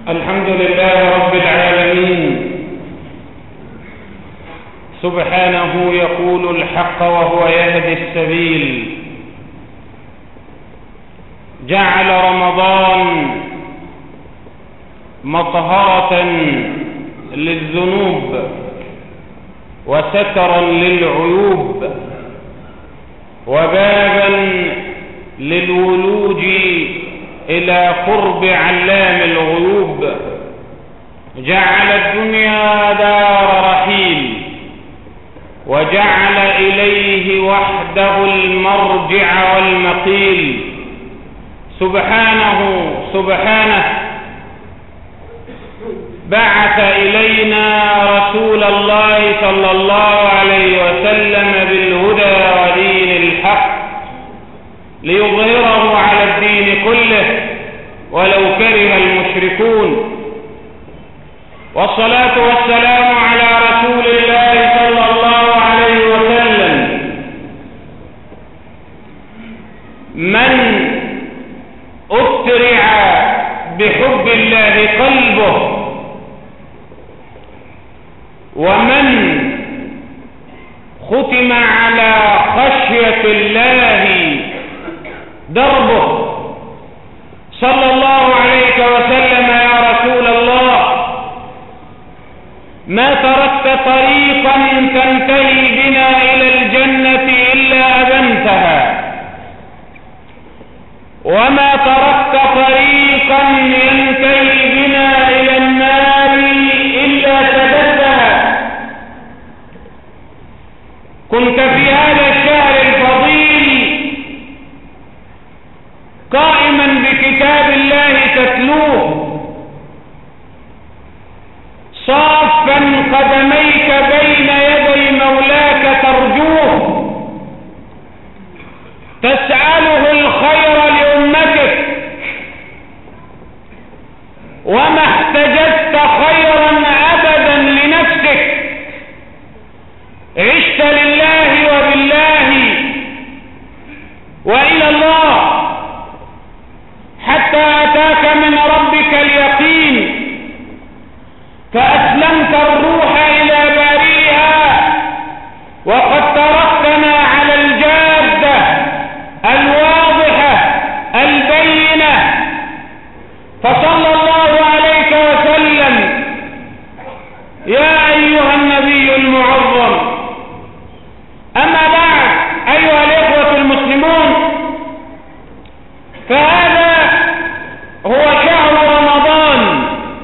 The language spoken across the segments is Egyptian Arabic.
الحمد لله رب العالمين سبحانه يقول الحق وهو يهدي السبيل جعل رمضان مطهرة للذنوب وسترا للعيوب وبابا للولوج إلى قرب علام الغيوب جعل الدنيا دار رحيل وجعل إليه وحده المرجع والمقيل سبحانه سبحانه بعث إلينا رسول الله صلى الله عليه وسلم بالهدى ودين الحق ليظهره على الدين كله ولو كره المشركون والصلاة والسلام على رسول الله صلى الله عليه وسلم من أترع بحب الله قلبه ومن ختم على خشية الله دربه صلى الله عليك وسلم يا رسول الله ما تركت طريقا تنتهي بنا إلى الجنة إلا أبنتها وما تركت طريقا ينتهي بنا إلى النار إلا سددتها كنت في هذا الشهر الفضيل قائما بكتاب الله تتلوه صافا قدميك بين يدي مولاك ترجوه تسأله الخير لأمتك وما احتجزت خيرا أبدا لنفسك عشت لله وبالله وإلى الله حتى أتاك من ربك اليقين فأسلمت الروح إلى باريها وقد تركتنا على الجادة الواضحة البينة فصلى الله عليك وسلم يا أيها النبي المعظم أما بعد أيها الإخوة المسلمون فهذا هو شهر رمضان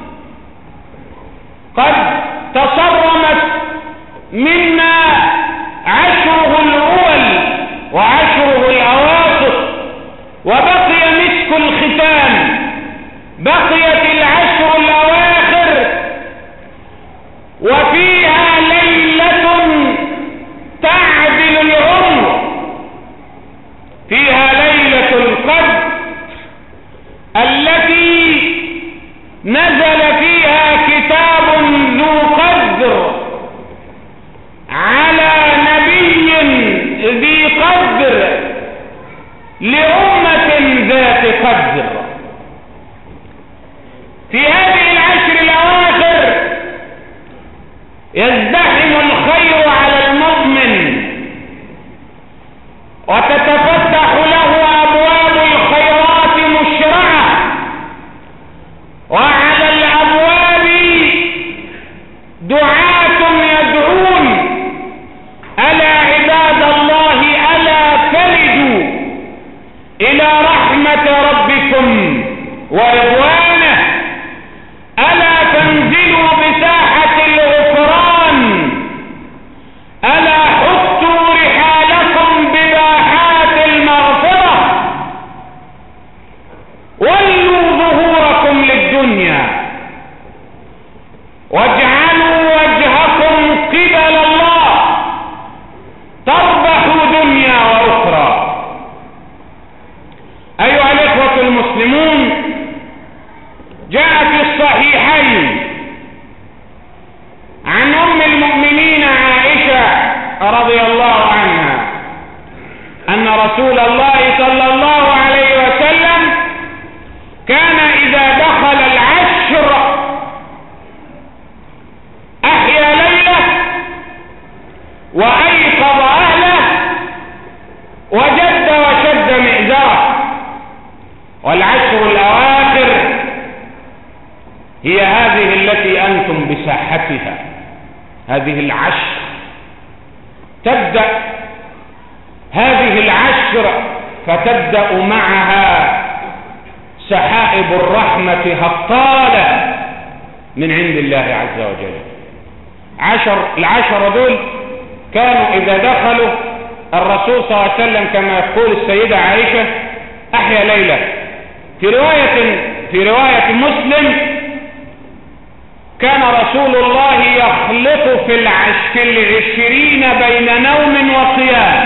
قد تصرمت منا عشره الأول وعشره الأواسط وبقي مسك الختام بقيت العشر الأواخر وفيها ليلة تعدل العمر فيها ليلة القدر التي نزل فيها كتاب ذو قدر على نبي ذي قدر لأمة ذات قدر في هذه العشر الأواخر يزدحم الخير على المؤمن وتتفتح له أبواب الخيرات مشرعة وعلى الأبواب دعاة يدعون ألا عباد الله ألا تلدوا إلى رحمة ربكم ورضوانه ألا تنزلوا بساحة الغفران ألا حطوا رحالكم بباحات المغفرة ولوا ظهوركم للدنيا واجعلوا وجهكم قبل الله تربحوا دنيا وأخرى أيها الإخوة المسلمون جاء في الصحيحين عن أم المؤمنين عائشة رضي الله عنها أن رسول الله صلى الله عليه وسلم كان إذا دخل العشر والعشر الأواخر هي هذه التي أنتم بساحتها هذه العشر تبدأ هذه العشر فتبدأ معها سحائب الرحمة هطالة من عند الله عز وجل عشر العشرة دول كانوا إذا دخلوا الرسول صلى الله عليه وسلم كما يقول السيدة عائشة أحيا ليلة في رواية في رواية مسلم كان رسول الله يخلط في العشرين بين نوم وقيام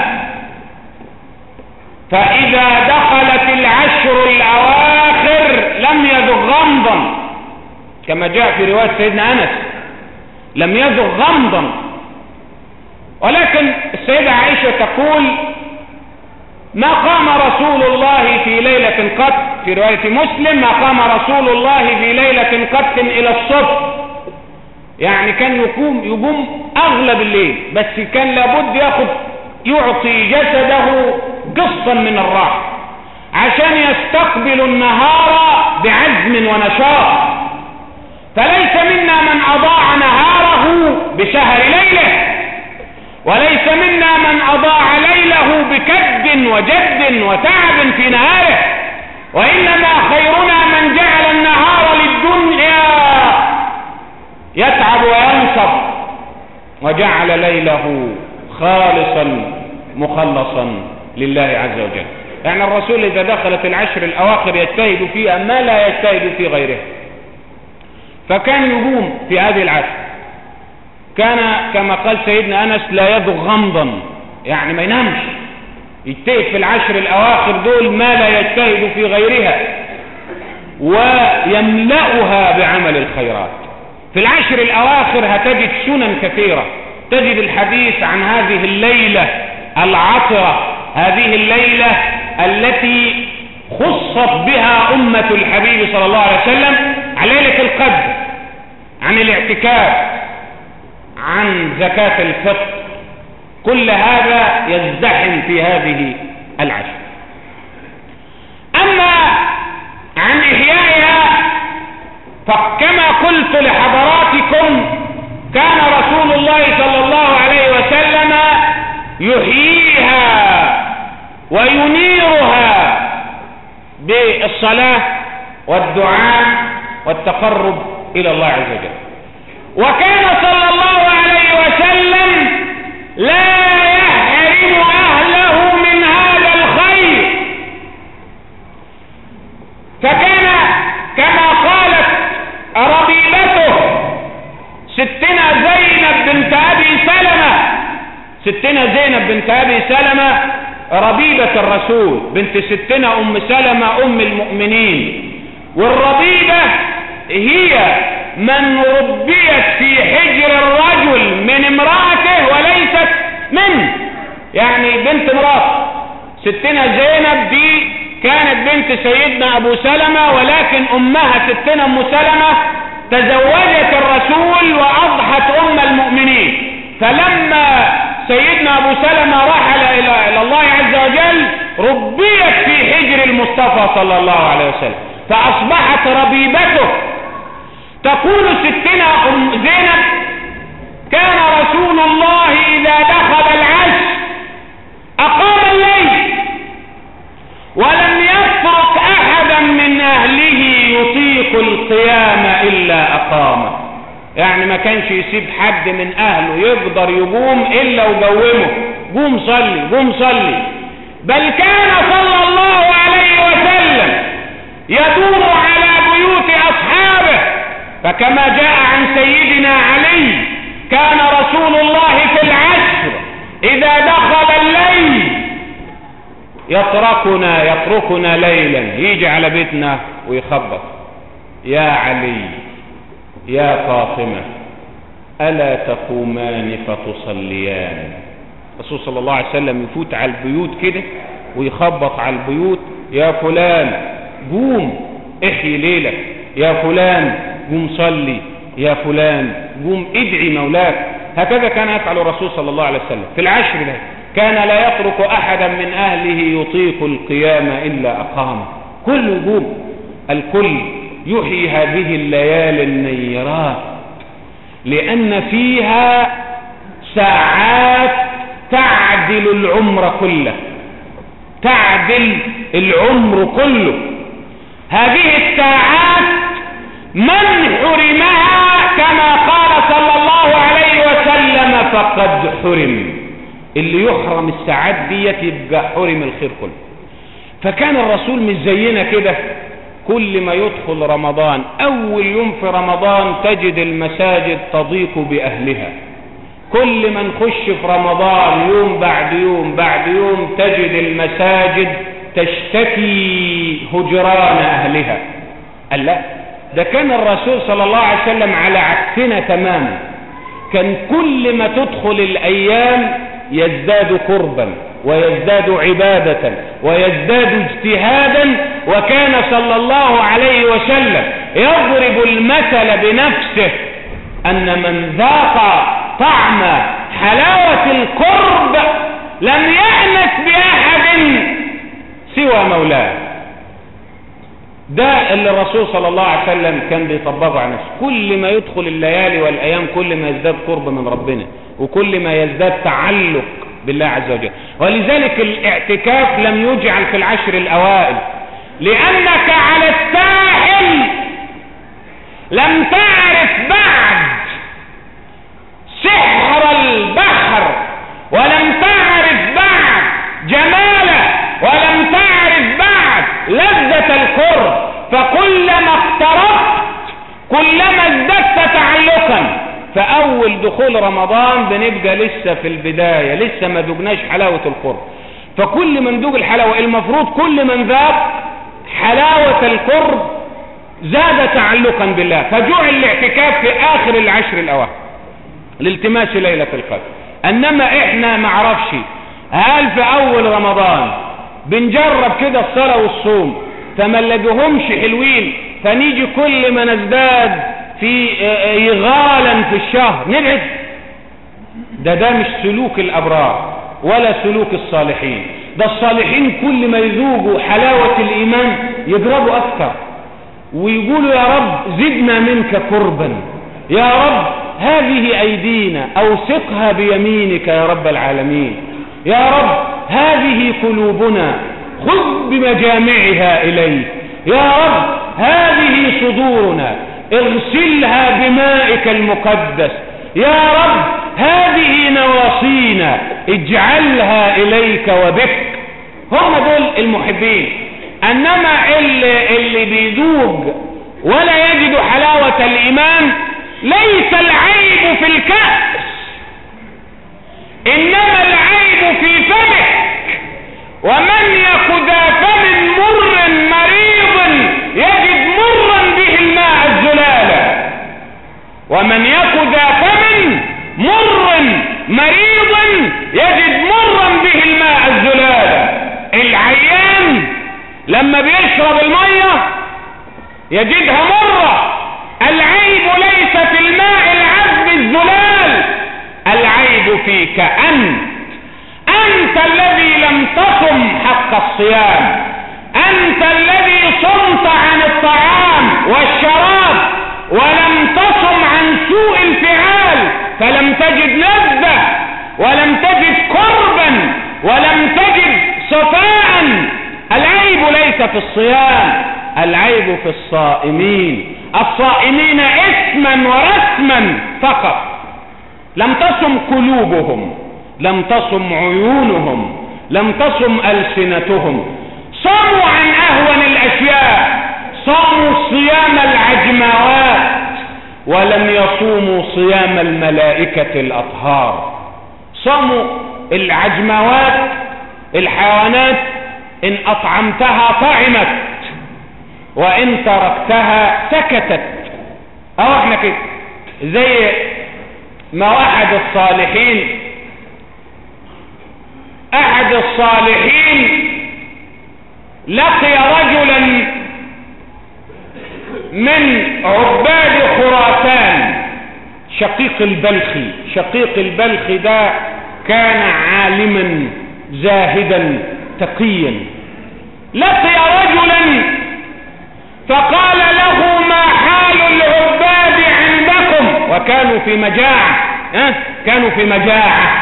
فإذا دخلت العشر الأواخر لم يذق غمضا كما جاء في رواية سيدنا أنس لم يذق غمضا ولكن السيدة عائشة تقول ما قام رسول الله في ليلة قط في رواية مسلم ما قام رسول الله في ليلة قط إلى الصبح يعني كان يقوم يقوم أغلب الليل بس كان لابد ياخد يعطي جسده قسطا من الراحة عشان يستقبل النهار بعزم ونشاط فليس منا من أضاع نهاره بسهر ليله وليس منا من أضاع ليله بكد وجد وتعب في نهاره وإنما خيرنا من جعل النهار للدنيا يتعب وينصب وجعل ليله خالصا مخلصا لله عز وجل يعني الرسول إذا دخلت العشر الأواخر يجتهد فيها ما لا يجتهد في غيره فكان يقوم في هذه العشر كان كما قال سيدنا أنس لا يذق غمضا يعني ما ينامش يجتهد في العشر الأواخر دول ما لا يجتهد في غيرها ويملأها بعمل الخيرات في العشر الأواخر هتجد سنن كثيرة تجد الحديث عن هذه الليلة العطرة هذه الليلة التي خصت بها أمة الحبيب صلى الله عليه وسلم على ليلة القدر عن الاعتكاف عن زكاة الفطر كل هذا يزدحم في هذه العشر أما عن إحيائها فكما قلت لحضراتكم كان رسول الله صلى الله عليه وسلم يحييها وينيرها بالصلاة والدعاء والتقرب إلى الله عز وجل وكان صلى الله عليه وسلم لا يحرم أهله من هذا الخير فكان كما قالت ربيبته ستنا زينب بنت أبي سلمة ستنا زينب بنت أبي سلمة ربيبة الرسول بنت ستنا أم سلمة أم المؤمنين والربيبة هي من ربيت في حجر الرجل من امرأته وليست منه يعني بنت امرأته ستنا زينب دي كانت بنت سيدنا ابو سلمة ولكن امها ستنا ام سلمة تزوجت الرسول واضحت ام المؤمنين فلما سيدنا ابو سلمة رحل الى الله عز وجل ربيت في حجر المصطفى صلى الله عليه وسلم فاصبحت ربيبته تقول ستنا أم زينب كان رسول الله إذا دخل العشر أقام الليل ولم يترك أحدا من أهله يطيق القيام إلا أقامه يعني ما كانش يسيب حد من أهله يقدر يقوم إلا وقومه قوم صلي قوم صلي بل كان صلى الله عليه وسلم يدور على بيوت أصحابه فكما جاء عن سيدنا علي كان رسول الله في العشر إذا دخل الليل يتركنا يتركنا ليلا يجي على بيتنا ويخبط يا علي يا فاطمة ألا تقومان فتصليان الرسول صلى الله عليه وسلم يفوت على البيوت كده ويخبط على البيوت يا فلان قوم احيي ليلك يا فلان قوم صلي يا فلان قوم ادعي مولاك هكذا كان يفعل الرسول صلى الله عليه وسلم في العشر ده كان لا يترك أحدا من أهله يطيق القيام إلا أقامه كل وجوب الكل يحيي هذه الليالي النيرات لأن فيها ساعات تعدل العمر كله تعدل العمر كله هذه الساعات من حرمها كما قال صلى الله عليه وسلم فقد حرم اللي يحرم الساعات ديت يبقى حرم الخير كله فكان الرسول مش زينا كده كل ما يدخل رمضان اول يوم في رمضان تجد المساجد تضيق باهلها كل ما نخش في رمضان يوم بعد يوم بعد يوم تجد المساجد تشتكي هجران اهلها قال لا ده كان الرسول صلى الله عليه وسلم على عكسنا تماما كان كل ما تدخل الايام يزداد قربا ويزداد عبادة ويزداد اجتهادا وكان صلى الله عليه وسلم يضرب المثل بنفسه أن من ذاق طعم حلاوة القرب لم يأنس بأحد سوى مولاه ده اللي الرسول صلى الله عليه وسلم كان بيطبقه على نفسه كل ما يدخل الليالي والأيام كل ما يزداد قرب من ربنا وكل ما يزداد تعلق بالله عز وجل ولذلك الاعتكاف لم يجعل في العشر الأوائل لأنك على الساحل لم تعرف بعد سحر البحر ولم تعرف بعد جماله ولم تعرف بعد لذة القرب فكلما اقتربت كلما ازددت تعلقا فأول دخول رمضان بنبقى لسه في البداية لسه ما ذقناش حلاوة القرب فكل من ذوق الحلاوة المفروض كل من ذاق حلاوة القرب زاد تعلقا بالله فجعل الاعتكاف في آخر العشر الأواخر لالتماس ليلة القدر انما احنا ما عرفش هل في اول رمضان بنجرب كده الصلاة والصوم فما نلاقيهمش حلوين فنيجي كل ما نزداد في إغالا في الشهر نبعد ده ده مش سلوك الأبرار ولا سلوك الصالحين ده الصالحين كل ما يذوقوا حلاوة الإيمان يضربوا أكثر ويقولوا يا رب زدنا منك قربا يا رب هذه أيدينا أوثقها بيمينك يا رب العالمين يا رب هذه قلوبنا خذ بمجامعها إليك يا رب هذه صدورنا اغسلها بمائك المقدس يا رب هذه نواصينا اجعلها إليك وبك هم دول المحبين أنما اللي, اللي بيذوق ولا يجد حلاوة الإيمان ليس العيب في الكأس إنما العيب في فمك ومن يقدى فم مر مريض يجد مرا به الماء الزلالة ومن يقدى فم مر مريض يجد مرا به الماء الزلالة العيان لما بيشرب المية يجدها مرة العيب ليس في الماء العذب الزلال العيب فيك أنت أنت الذي لم تصم حق الصيام أنت الذي صمت عن الطعام والشراب ولم تصم عن سوء الفعال فلم تجد لذة ولم تجد قربا ولم تجد صفاء العيب ليس في الصيام العيب في الصائمين الصائمين اسما ورسما فقط لم تصم قلوبهم لم تصم عيونهم لم تصم ألسنتهم صاموا عن أهون الأشياء صاموا صيام العجموات ولم يصوموا صيام الملائكة الأطهار صاموا العجموات الحيوانات إن أطعمتها طعمت وإن تركتها سكتت أو احنا كده زي ما أحد الصالحين أحد الصالحين لقي رجلا من عباد خراسان شقيق البلخي شقيق البلخي ده كان عالما زاهدا تقيا لقي رجلا فقال له ما حال العباد عندكم وكانوا في مجاعة أه؟ كانوا في مجاعة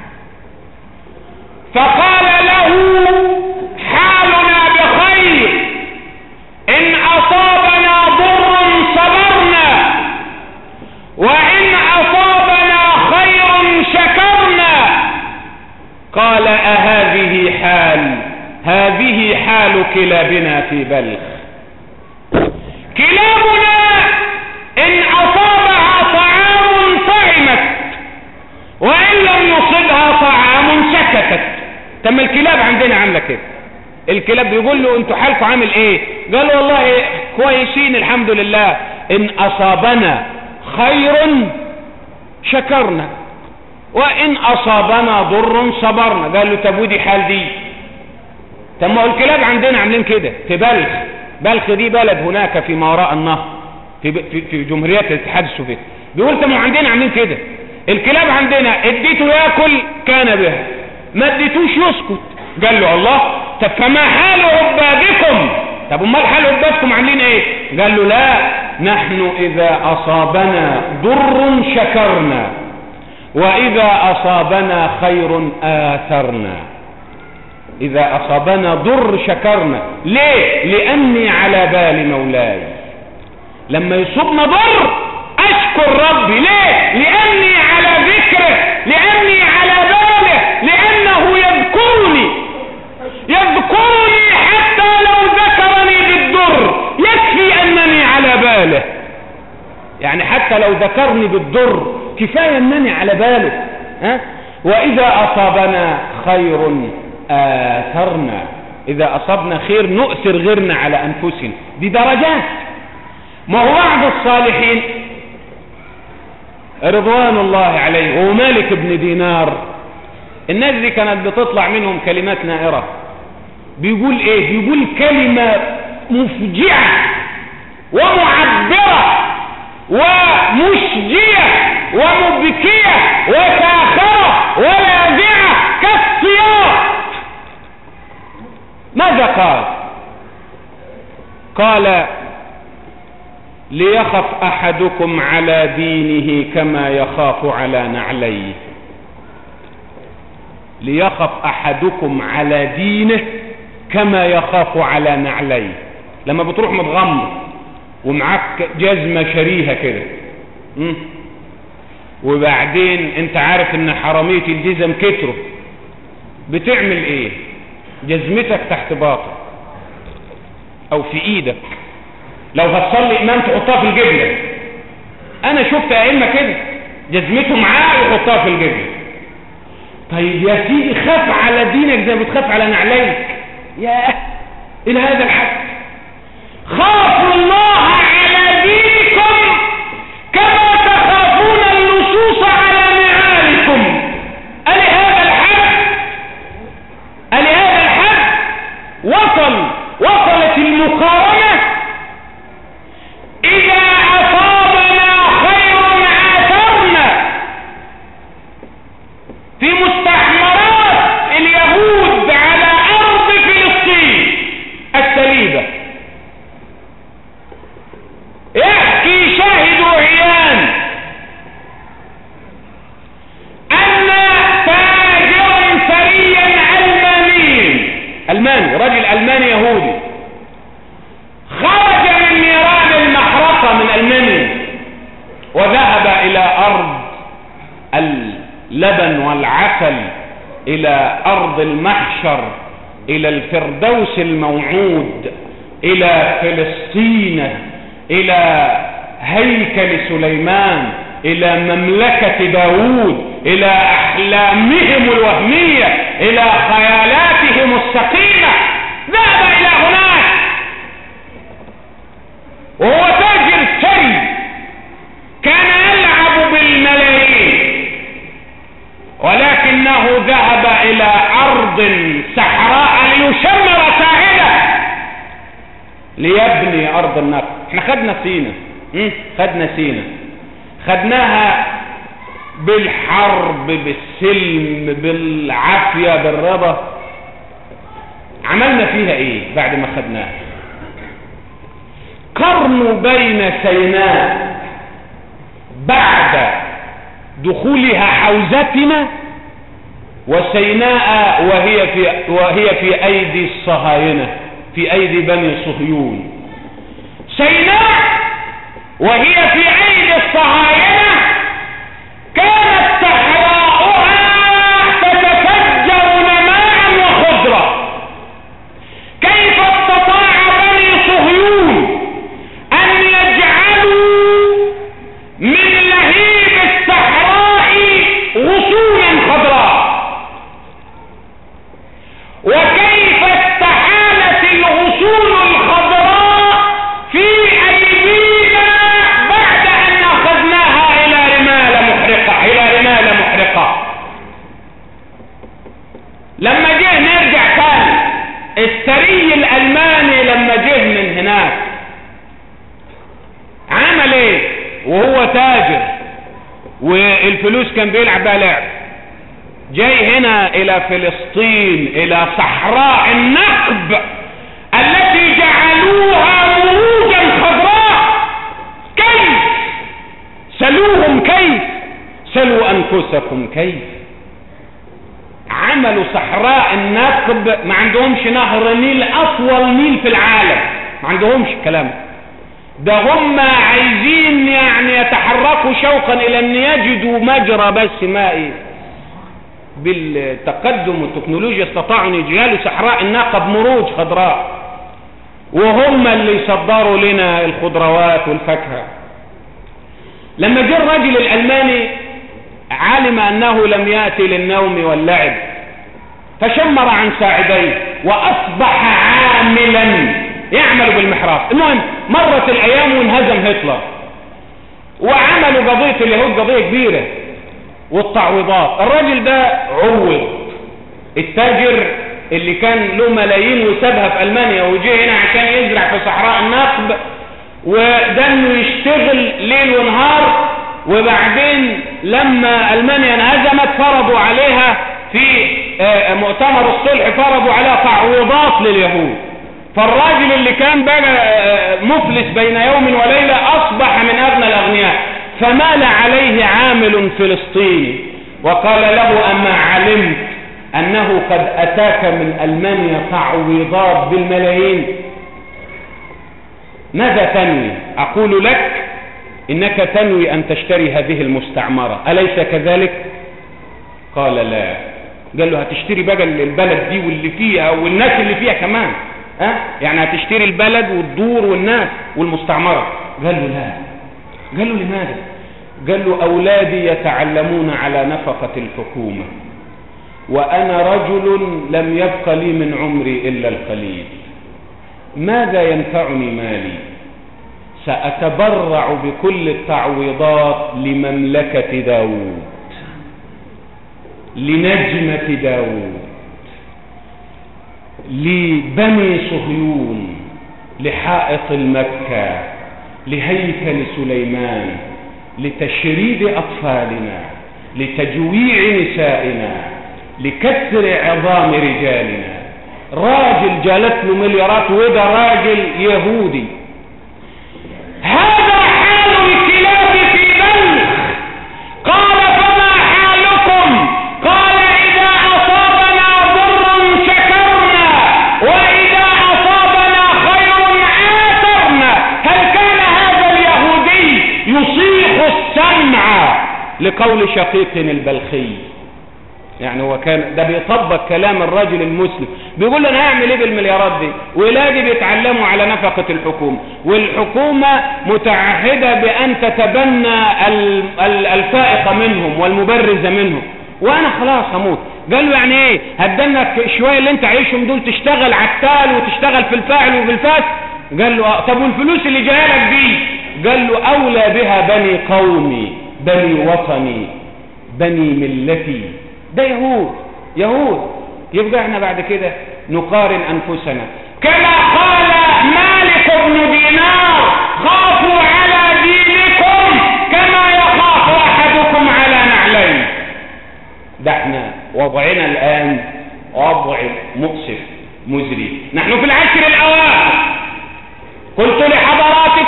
فقال له حالنا بخير إن أصابنا ضر صبرنا وإن أصابنا خير شكرنا قال أهذه حال هذه حال كلابنا في بلخ كلابنا إن أصابها طعام طعمت وإن لم يصبها طعام سكتت تم الكلاب عندنا عاملة كده الكلاب بيقول له انتوا حالكم عامل ايه قال والله كويسين الحمد لله ان اصابنا خير شكرنا وان اصابنا ضر صبرنا قال له طب ودي حال دي طب ما هو الكلاب عندنا عاملين كده في بلخ بلخ دي بلد هناك في ما وراء النهر في في, في جمهوريه الاتحاد السوفيتي بيقول طب ما عندنا عاملين كده الكلاب عندنا اديته ياكل كان بها ما اديتوش يسكت قال له الله طب فما حال عبادكم طب امال حال عبادكم عاملين ايه قال له لا نحن اذا اصابنا ضر شكرنا واذا اصابنا خير اثرنا اذا اصابنا ضر شكرنا ليه لاني على بال مولاي لما يصيبنا ضر اشكر ربي ليه لاني على ذكره لاني على باله لانه يذكرني يذكرني حتى لو ذكرني بالضر يكفي انني على باله يعني حتى لو ذكرني بالضر كفاية انني على باله ها؟ واذا اصابنا خير اثرنا اذا اصبنا خير نؤثر غيرنا على انفسنا دي درجات ما هو بعض الصالحين رضوان الله عليه ومالك بن دينار الناس دي كانت بتطلع منهم كلمات نائرة بيقول ايه بيقول كلمة مفجعة ومعبرة ومشجية ومبكية وساخرة ولاذعة كالسياط ماذا قال قال ليخف احدكم على دينه كما يخاف على نعليه ليخف احدكم على دينه كما يخاف على نعليه لما بتروح متغمر ومعاك جزمة شريهة كده م? وبعدين انت عارف ان حرامية الجزم كتروا بتعمل ايه جزمتك تحت باطك او في ايدك لو هتصلي امام تحطها في الجبلة انا شفت ائمة كده جزمته معاه ويحطها في الجبلة طيب يا سيدي خاف على دينك زي ما بتخاف على نعليك يا الى هذا الحد خافوا الله على دينكم كما تخافون اللصوص على نعالكم ألهذا الحد ألهذا الحد وصل وصلت المقارنة إذا أصابنا خير آثرنا في مستعمرات اليهود على أرض فلسطين السليبة يحكي شاهد عيان أن تاجرا ثريا ألمانيا ألماني رجل ألماني يهودي خرج من نيران المحرقة من ألمانيا وذهب إلى أرض اللبن والعسل إلى أرض المحشر إلى الفردوس الموعود إلى فلسطين إلى هيكل سليمان إلى مملكة داود إلى أحلامهم الوهمية إلى خيالاتهم السقيمة ذهب إلى هناك وهو تاجر ثري كان يلعب بالملايين ولكنه ذهب إلى أرض صحراء ليشمر ساحله ليبني أرض النقل احنا خدنا سينا خدنا سينا خدناها بالحرب بالسلم بالعافية بالرضا عملنا فيها ايه بعد ما خدناها القرن بين سيناء بعد دخولها حوزتنا وسيناء وهي في, وهي في أيدي الصهاينة في أيدي بني صهيون سيناء وهي في أيدي الصهاينة كانت صحراؤها تتفجر نماء وخضرة كيف استطاع بني صهيون أن يجعلوا من لهيب الصحراء غصونا خضراء وكيف استحالت الغصون الخضراء في أيدينا بعد أن أخذناها إلى رمال محرقة إلى رمال محرقة لما جه نرجع تاني الثري الألماني لما جه من هناك عمل ايه وهو تاجر والفلوس كان بيلعب بها لعب جاي هنا الى فلسطين الى صحراء النقب التي جعلوها مروجا خضراء كيف سلوهم كيف سلوا انفسكم كيف عملوا صحراء النقب ما عندهمش نهر نيل اطول نيل في العالم ما عندهمش الكلام ده هم عايزين يعني يتحركوا شوقا الى ان يجدوا مجرى بس مائي بالتقدم والتكنولوجيا استطاعوا ان يجعلوا صحراء الناقة بمروج خضراء وهم اللي يصدروا لنا الخضروات والفاكهة لما جاء الرجل الألماني علم أنه لم يأتي للنوم واللعب فشمر عن ساعديه وأصبح عاملا يعمل بالمحراث المهم مرت الأيام وانهزم هتلر وعملوا قضية اليهود قضية كبيرة والتعويضات الراجل ده عوض التاجر اللي كان له ملايين وسابها في ألمانيا وجه هنا عشان يزرع في صحراء النقب وده انه يشتغل ليل ونهار وبعدين لما ألمانيا انهزمت فرضوا عليها في مؤتمر الصلح فرضوا عليها تعويضات لليهود فالراجل اللي كان بقى مفلس بين يوم وليلة أصبح من أغنى الأغنياء فمال عليه عامل فلسطيني وقال له أما علمت أنه قد أتاك من ألمانيا تعويضات بالملايين ماذا تنوي أقول لك إنك تنوي أن تشتري هذه المستعمرة أليس كذلك قال لا قال له هتشتري بقى البلد دي واللي فيها والناس اللي فيها كمان ها يعني هتشتري البلد والدور والناس والمستعمرة قال له لا قال له لماذا قال له أولادي يتعلمون على نفقة الحكومة وأنا رجل لم يبق لي من عمري إلا القليل ماذا ينفعني مالي سأتبرع بكل التعويضات لمملكة داود لنجمة داود لبني صهيون لحائط المكة لهيكل سليمان لتشريد أطفالنا لتجويع نسائنا لكسر عظام رجالنا راجل جالت له مليارات وده راجل يهودي هذا حال الكلاب في بلخ قال فما حالكم قال إذا أصابنا ضر شكرنا وإذا أصابنا خير آثرنا هل كان هذا اليهودي يصيح السمع لقول شقيق البلخي يعني هو كان ده بيطبق كلام الرجل المسلم بيقول له انا هعمل ايه بالمليارات دي ولاجي بيتعلموا على نفقة الحكومة والحكومة متعهدة بان تتبنى الفائقة منهم والمبرزة منهم وانا خلاص هموت قال له يعني ايه هتدنك شوية اللي انت عايشهم دول تشتغل عتال وتشتغل في الفاعل وفي الفاس قال له اه طب والفلوس اللي جايه لك دي قال له اولى بها بني قومي بني وطني بني ملتي ده يهود يهود يبقى احنا بعد كده نقارن انفسنا كما قال مالك بن دينار خافوا على دينكم كما يخاف احدكم على نعلين ده احنا وضعنا الان وضع مؤسف مزري نحن في العشر الاواخر قلت لحضرات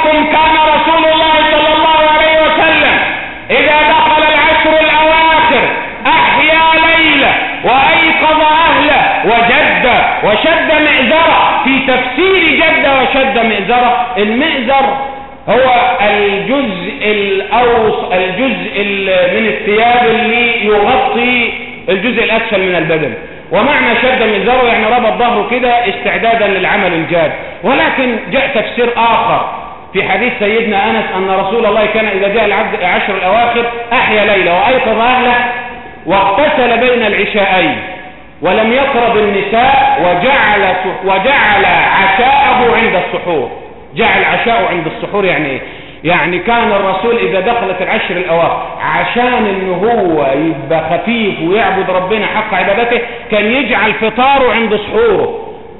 إنكم كان رسول الله صلى الله عليه وسلم إذا دخل العشر الأواخر أحيا ليلة وأيقظ أهله وجد وشد مئزرة في تفسير جد وشد مئزرة المئزر هو الجزء الأوص الجزء من الثياب اللي يغطي الجزء الأسفل من البدن ومعنى شد مئزره يعني ربط ظهره كده استعدادا للعمل الجاد ولكن جاء تفسير آخر في حديث سيدنا أنس أن رسول الله كان إذا جاء العبد العشر الأواخر أحيا ليلة وأيقظ أهله واغتسل بين العشاءين ولم يقرب النساء وجعل وجعل عشاءه عند السحور جعل عشاءه عند السحور يعني ايه يعني كان الرسول اذا دخلت العشر الاواخر عشان ان هو يبقى خفيف ويعبد ربنا حق عبادته كان يجعل فطاره عند سحوره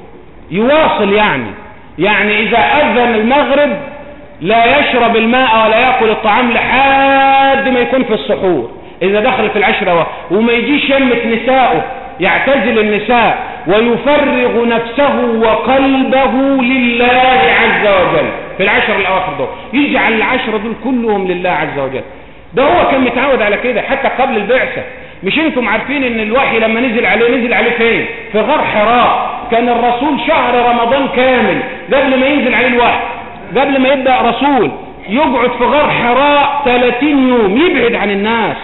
يواصل يعني يعني اذا اذن المغرب لا يشرب الماء ولا ياكل الطعام لحد ما يكون في السحور اذا دخلت العشر الاواخر وما يجيش يمة نسائه يعتزل النساء ويفرغ نفسه وقلبه لله عز وجل في العشر الأواخر دول يجعل العشر دول كلهم لله عز وجل ده هو كان متعود على كده حتى قبل البعثة مش انتم عارفين ان الوحي لما نزل عليه نزل عليه فين في غار حراء كان الرسول شهر رمضان كامل قبل ما ينزل عليه الوحي قبل ما يبدأ رسول يقعد في غار حراء 30 يوم يبعد عن الناس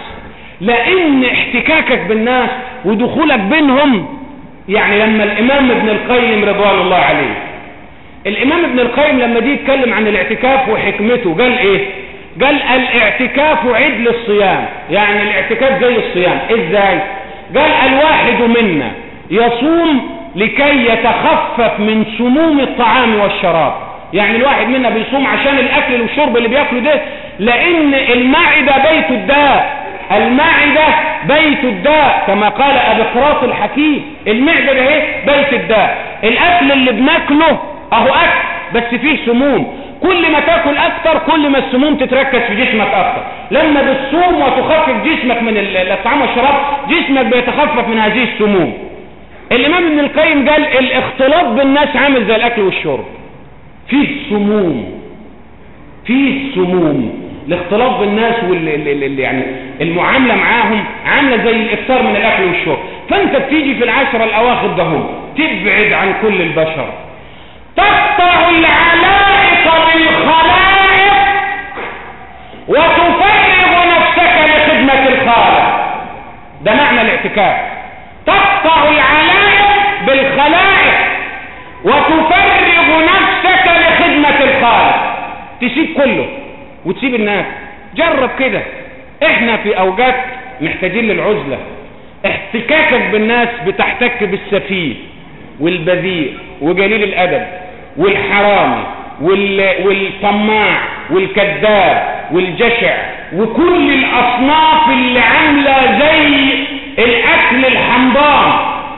لان احتكاكك بالناس ودخولك بينهم يعني لما الامام ابن القيم رضوان الله عليه الامام ابن القيم لما دي يتكلم عن الاعتكاف وحكمته قال ايه قال الاعتكاف عد للصيام يعني الاعتكاف زي الصيام ازاي قال الواحد منا يصوم لكي يتخفف من سموم الطعام والشراب يعني الواحد منا بيصوم عشان الاكل والشرب اللي بياكله ده لان المعدة بيت الداء المعدة بيت الداء كما قال أبقراط الحكيم المعدة ده ايه بيت الداء الأكل اللي بناكله أهو أكل بس فيه سموم كل ما تاكل أكتر كل ما السموم تتركز في جسمك أكتر لما بتصوم وتخفف جسمك من الطعام والشراب جسمك بيتخفف من هذه السموم الإمام ابن القيم قال الاختلاط بالناس عامل زي الأكل والشرب فيه سموم فيه سموم الاختلاط بالناس وال يعني المعاملة معاهم عاملة زي الإفطار من الأكل والشرب فأنت بتيجي في العشرة الأواخر دهم تبعد عن كل البشر تقطع العلائق بالخلائق وتفرغ نفسك لخدمة الخالق ده معنى الاعتكاف تقطع العلائق بالخلائق وتفرغ نفسك لخدمة الخالق تسيب كله وتسيب الناس جرب كده احنا في اوقات محتاجين للعزلة احتكاكك بالناس بتحتك بالسفيه والبذيء وقليل الادب والحرامي وال... والطماع والكذاب والجشع وكل الاصناف اللي عاملة زي الاكل الحمضان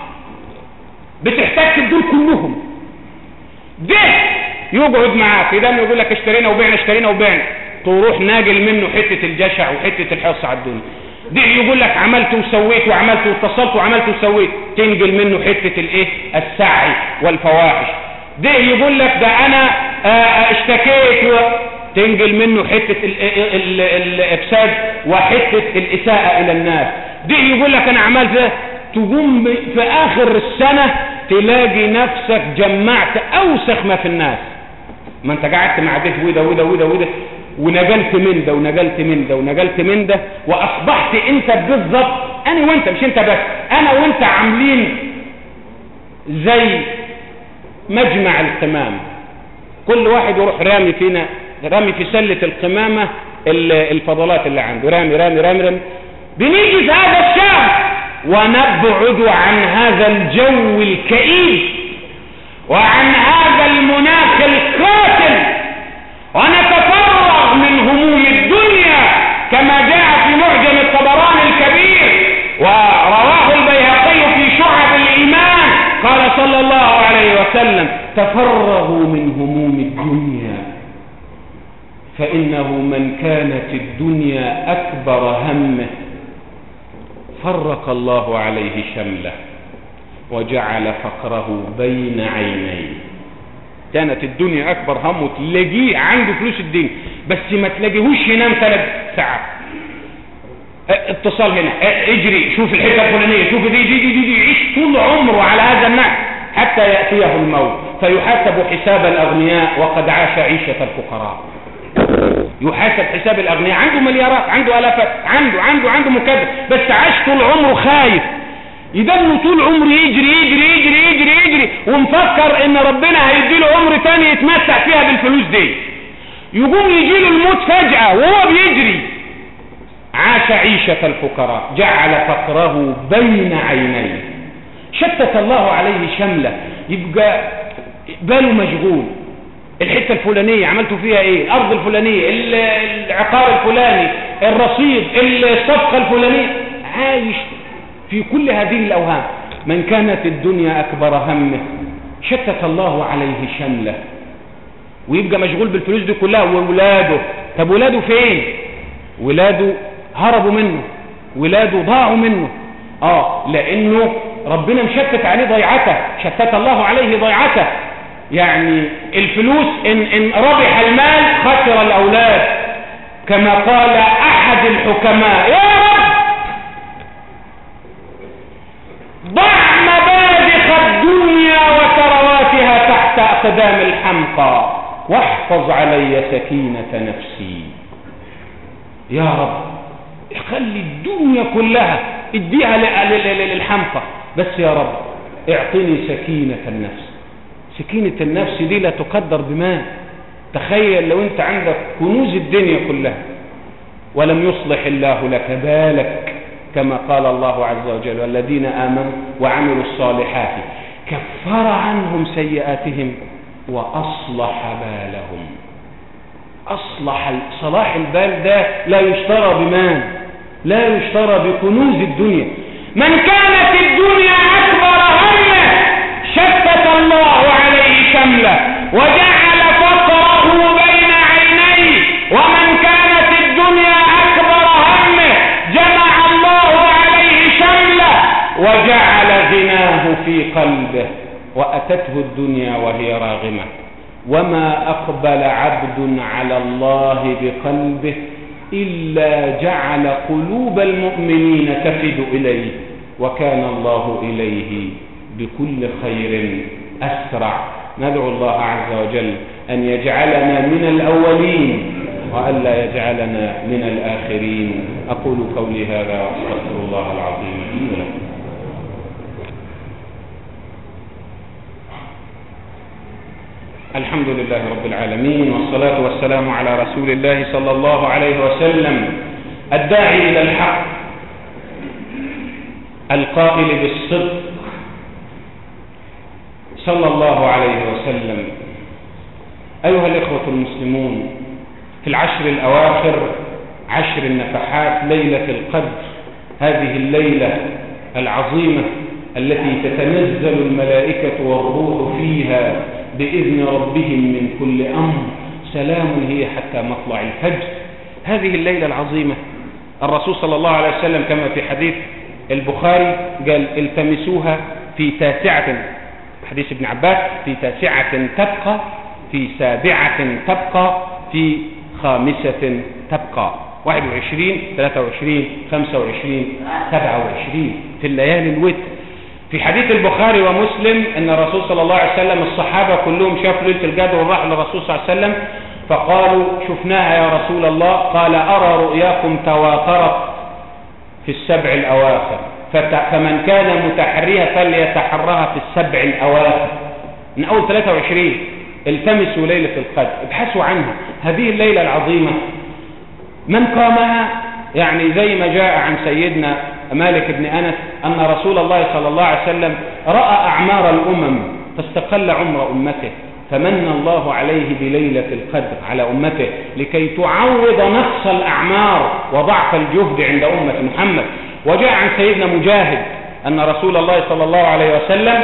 بتحتك بدول كلهم ده يقعد معاك ده يقول لك اشترينا وبعنا اشترينا وبعنا تروح ناجل منه حتة الجشع وحتة الحرص على الدنيا ده يقول لك عملت وسويت وعملت واتصلت وعملت وسويت تنجل منه حتة الايه السعي والفواحش ده يقول لك ده انا اه اشتكيت و... تنجل منه حتة ال ال ال الافساد وحتة الاساءة الى الناس ده يقول لك انا عملت ده تقوم في اخر السنة تلاقي نفسك جمعت اوسخ ما في الناس ما انت قعدت مع ده وده وده وده وده ونجلت من ده ونجلت من ده ونجلت من ده واصبحت انت بالظبط انا وانت مش انت بس انا وانت عاملين زي مجمع القمام كل واحد يروح رامي فينا رامي في سلة القمامة الفضلات اللي عنده رامي رامي رامي رامي بنيجي في هذا الشهر ونبعد عن هذا الجو الكئيب وعن هذا المناخ القاتل ونتفرغ من هموم الدنيا كما جاء في معجم الطبراني الكبير ورواه البيهقي في شعب الإيمان قال صلى الله عليه وسلم تفرغوا من هموم الدنيا فإنه من كانت الدنيا أكبر همه فرق الله عليه شمله وجعل فقره بين عينيه كانت الدنيا اكبر همه تلاقيه عنده فلوس الدنيا بس ما تلاقيهوش ينام ثلاث ساعات اه، اتصال هنا اه، اجري شوف الحته الفلانيه شوف دي دي دي, دي, دي يعيش طول عمره على هذا النحو حتى ياتيه الموت فيحاسب حساب الاغنياء وقد عاش عيشه الفقراء يحاسب حساب الاغنياء عنده مليارات عنده الافات عنده عنده عنده مكبر بس عاش طول عمره خايف يدنه طول عمره يجري يجري يجري يجري يجري ومفكر ان ربنا هيديله عمر تاني يتمتع فيها بالفلوس دي يقوم يجيله الموت فجأة وهو بيجري عاش عيشة الفقراء جعل فقره بين عينيه شتت الله عليه شمله يبقى باله مشغول الحتة الفلانية عملتوا فيها ايه الارض الفلانية العقار الفلاني الرصيد الصفقة الفلانية عايش في كل هذه الاوهام من كانت الدنيا اكبر همه شتت الله عليه شمله ويبقى مشغول بالفلوس دي كلها وولاده طب ولاده فين ولاده هربوا منه ولاده ضاعوا منه اه لانه ربنا مشتت عليه ضيعته شتت الله عليه ضيعته يعني الفلوس إن, إن ربح المال خسر الأولاد كما قال أحد الحكماء يا رب ضع مبادخ الدنيا وثرواتها تحت أقدام الحمقى واحفظ علي سكينة نفسي يا رب خلي الدنيا كلها اديها للحمقى بس يا رب اعطني سكينة النفس سكينة النفس دي لا تقدر بمال تخيل لو انت عندك كنوز الدنيا كلها ولم يصلح الله لك بالك كما قال الله عز وجل والذين آمنوا وعملوا الصالحات كفر عنهم سيئاتهم وأصلح بالهم أصلح صلاح البال ده لا يشترى بمال لا يشترى بكنوز الدنيا من كانت الدنيا أكبر همه شتت الله عليه شمله وجعل فقره بين عينيه ومن كانت الدنيا أكبر همه جمع الله عليه شمله وجعل غناه في قلبه وأتته الدنيا وهي راغمة وما أقبل عبد على الله بقلبه إلا جعل قلوب المؤمنين تفد إليه وكان الله إليه بكل خير أسرع ندعو الله عز وجل أن يجعلنا من الأولين وألا يجعلنا من الآخرين أقول قولي هذا وأستغفر الله العظيم لي ولكم الحمد لله رب العالمين والصلاة والسلام على رسول الله صلى الله عليه وسلم الداعي إلى الحق القائل بالصدق صلى الله عليه وسلم أيها الإخوة المسلمون في العشر الأواخر عشر النفحات ليلة القدر هذه الليلة العظيمة التي تتنزل الملائكة والروح فيها بإذن ربهم من كل أمر سلام هي حتى مطلع الفجر هذه الليلة العظيمة الرسول صلى الله عليه وسلم كما في حديث البخاري قال التمسوها في تاسعة حديث ابن عباس في تاسعة تبقى في سابعة تبقى في خامسة تبقى 21 23 25 27 في الليالي الوتر في حديث البخاري ومسلم ان الرسول صلى الله عليه وسلم الصحابة كلهم شافوا ليلة القدر وراحوا للرسول صلى الله عليه وسلم فقالوا شفناها يا رسول الله قال أرى رؤياكم تواترت في السبع الأواخر فمن كان متحريها فليتحرها في السبع الأواخر من أول 23 التمسوا ليلة القدر ابحثوا عنها هذه الليلة العظيمة من قامها يعني زي ما جاء عن سيدنا مالك بن أنس أن رسول الله صلى الله عليه وسلم رأى أعمار الأمم فاستقل عمر أمته فمن الله عليه بليلة القدر على أمته لكي تعوض نقص الأعمار وضعف الجهد عند أمة محمد وجاء عن سيدنا مجاهد أن رسول الله صلى الله عليه وسلم